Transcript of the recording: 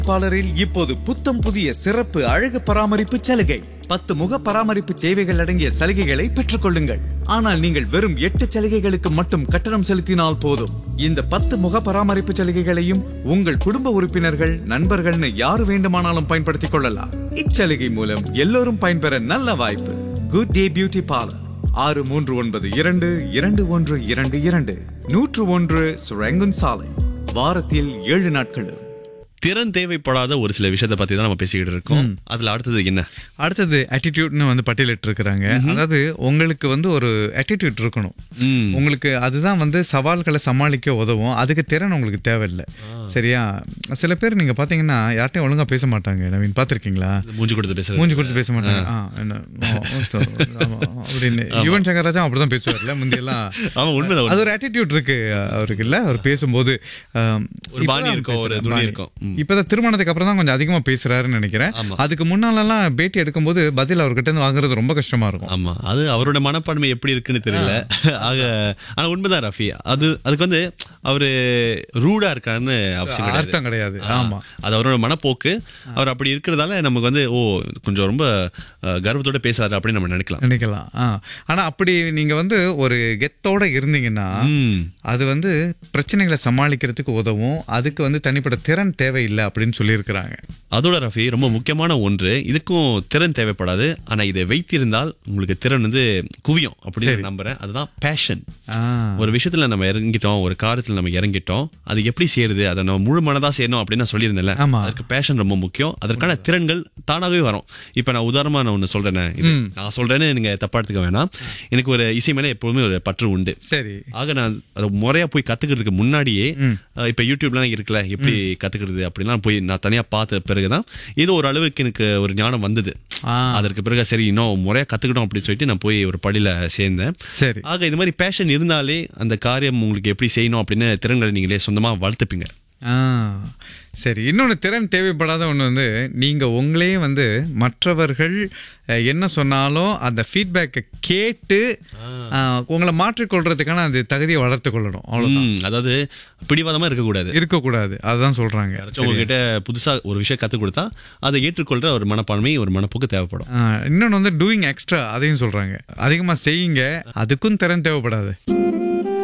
பாலரில் இப்போது புத்தம் புதிய சிறப்பு அழகு பராமரிப்பு சலுகை பத்து முக பராமரிப்பு சேவைகள் அடங்கிய சலுகைகளை பெற்றுக் கொள்ளுங்கள் ஆனால் நீங்கள் வெறும் எட்டு சலுகைகளுக்கு மட்டும் கட்டணம் செலுத்தினால் போதும் இந்த பத்து முக பராமரிப்பு சலுகைகளையும் உங்கள் குடும்ப உறுப்பினர்கள் நண்பர்கள்னு யார் வேண்டுமானாலும் பயன்படுத்திக் கொள்ளலாம் இச்சலுகை மூலம் எல்லோரும் பயன்பெற நல்ல வாய்ப்பு குட் டே பியூட்டி பார்லர் ஆறு மூன்று ஒன்பது இரண்டு இரண்டு ஒன்று இரண்டு இரண்டு நூற்று ஒன்று சுரங்குன் சாலை வாரத்தில் ஏழு நாட்களும் திறன் தேவைப்படாத ஒரு சில விஷயத்தை பத்தி தான் நம்ம பேசிக்கிட்டு இருக்கோம் அதுல அடுத்தது என்ன அடுத்தது attitudeனு வந்து பட்டியலிட்டு இருக்கிறாங்க அதாவது உங்களுக்கு வந்து ஒரு attitude இருக்கணும் ம். உங்களுக்கு அதுதான் வந்து சவால்களை சமாளிக்க உதவும் அதுக்கு திறன் உங்களுக்கு தேவையில்லை சரியா சில பேர் நீங்க பாத்தீங்கன்னா யார்ட்டையும் ஒழுங்கா பேச மாட்டாங்க நவீன் பாத்திருக்கீங்களா மூஞ்சி கொடுத்து பேசுறது மூஞ்சி கொடுத்து பேச மாட்டாங்க ஆ, என்ன ஓ, ஓ, ஆமா, அப்படின்னு யுவன் சங்கர் ராஜா அப்படிதான் பேசுவார்ல முந்தியெல்லாம் ஆமா உண்மைதான் அது ஒரு attitude இருக்கு அவருக்கு இல்ல அவர் பேசும்போது ஆம், ஒரு பாணி இப்பதான் இருக்கும், ஒரு பேசுறாரு, துணி பாணி. இருக்கும். ம். இப்பதான் திருமணத்துக்கு அப்புறம் தான் கொஞ்சம் அதிகமா பேசுறாருன்னு நினைக்கிறேன் ஆமா. அதுக்கு முன்னாலெல்லாம் பேட்டி எடுக்கும்போது பதில் அவர்கிட்ட இருந்து வாங்குறது ரொம்ப கஷ்டமா இருக்கும் ஆமா அது அவரோட மனப்பான்மை எப்படி இருக்குன்னு தெரியல ஆக ஆனா உண்மைதான் ரஃபி அது அதுக்கு வந்து அவரு ரூடா இருக்காருன்னு அவசியம் கிடையாது அர்த்தம் கிடையாது ஆமா அது அவரோட மனப்போக்கு அவர் அப்படி இருக்கிறதால நமக்கு வந்து ஓ கொஞ்சம் ரொம்ப அஹ், கர்வத்தோட பேசுறாரு அப்படின்னு நம்ம நினைக்கலாம் நினைக்கலாம் ஆ. ஆனா அப்படி நீங்க வந்து ஒரு கெத்தோட இருந்தீங்கன்னா ம். அது வந்து பிரச்சனைகளை சமாளிக்கிறதுக்கு உதவும் அதுக்கு வந்து தனிப்பட்ட திறன் தேவையில்லை அப்படின்னு சொல்லியிருக்கிறாங்க அதோட ரஃபி ரொம்ப முக்கியமான ஒன்று இதுக்கும் திறன் தேவைப்படாது ஆனா இதை வைத்திருந்தால் உங்களுக்கு திறன் வந்து குவியும் அப்படின்னு நான் நம்புறேன் அதுதான் பேஷன் ஆ. ஒரு விஷயத்துல நம்ம இறங்கிட்டோம் ஒரு காரியத்துல நம்ம இறங்கிட்டோம் அது எப்படி செய்யறது அதை நம்ம முழு மனதா செய்யணும் அப்படின்னு நான் சொல்லியிருந்தேன்ல ஆமா. அதுக்கு பேஷன் ரொம்ப முக்கியம் அதற்கான திறன்கள் தானாகவே வரும் இப்ப நான் உதாரணமா நான் ஒண்ணு சொல்றேனே இது நான் சொல்றேன்னு நீங்க தப்பா எடுத்துக்க வேணாம் எனக்கு ஒரு இசை மேல எப்பவுமே ஒரு பற்று உண்டு சரி ஆக நான் அதை முறையா போய் கத்துக்கிறதுக்கு முன்னாடியே அஹ், இப்ப யூடியூப்லாம் இருக்குல்ல எப்படி கத்துக்கிறது அப்படிலாம் போய் நான் தனியா பார்த்த பிறகுதான் ஏதோ ஒரு அளவுக்கு எனக்கு ஒரு ஞானம் வந்தது ஆ. அதற்கு பிறகு சரி இன்னும் முறையா கத்துக்கிட்டோம் அப்படின்னு சொல்லிட்டு நான் போய் ஒரு படியில சேர்ந்தேன் சரி ஆக இது மாதிரி பேஷன் இருந்தாலே அந்த காரியம் உங்களுக்கு எப்படி செய்யணும் அப்படின்னு திறன்களை நீங்களே சொந்தமா வளர்த்துப்பீங்க ஆ சரி இன்னொன்று திறன் தேவைப்படாத ஒன்று வந்து நீங்கள் உங்களே வந்து மற்றவர்கள் அஹ், என்ன சொன்னாலும் அந்த ஃபீட்பேக்கை கேட்டு அஹ், உங்களை மாற்றிக்கொள்றதுக்கான அந்த தகுதியை வளர்த்து கொள்ளணும் அவ்வளோதான் ம், அதாவது பிடிவாதமா இருக்கக்கூடாது இருக்கக்கூடாது அதுதான் சொல்கிறாங்க யாராச்சும் உங்ககிட்ட புதுசா ஒரு விஷயம் கத்துக் கொடுத்தா அதை ஏற்றுக்கொள்ற ஒரு மனப்பான்மை ஒரு மனப்போக்கு தேவைப்படும் இன்னொன்று வந்து டூயிங் எக்ஸ்ட்ரா அதையும் சொல்கிறாங்க அதிகமாக செய்யுங்க அதுக்கும் திறன் தேவைப்படாது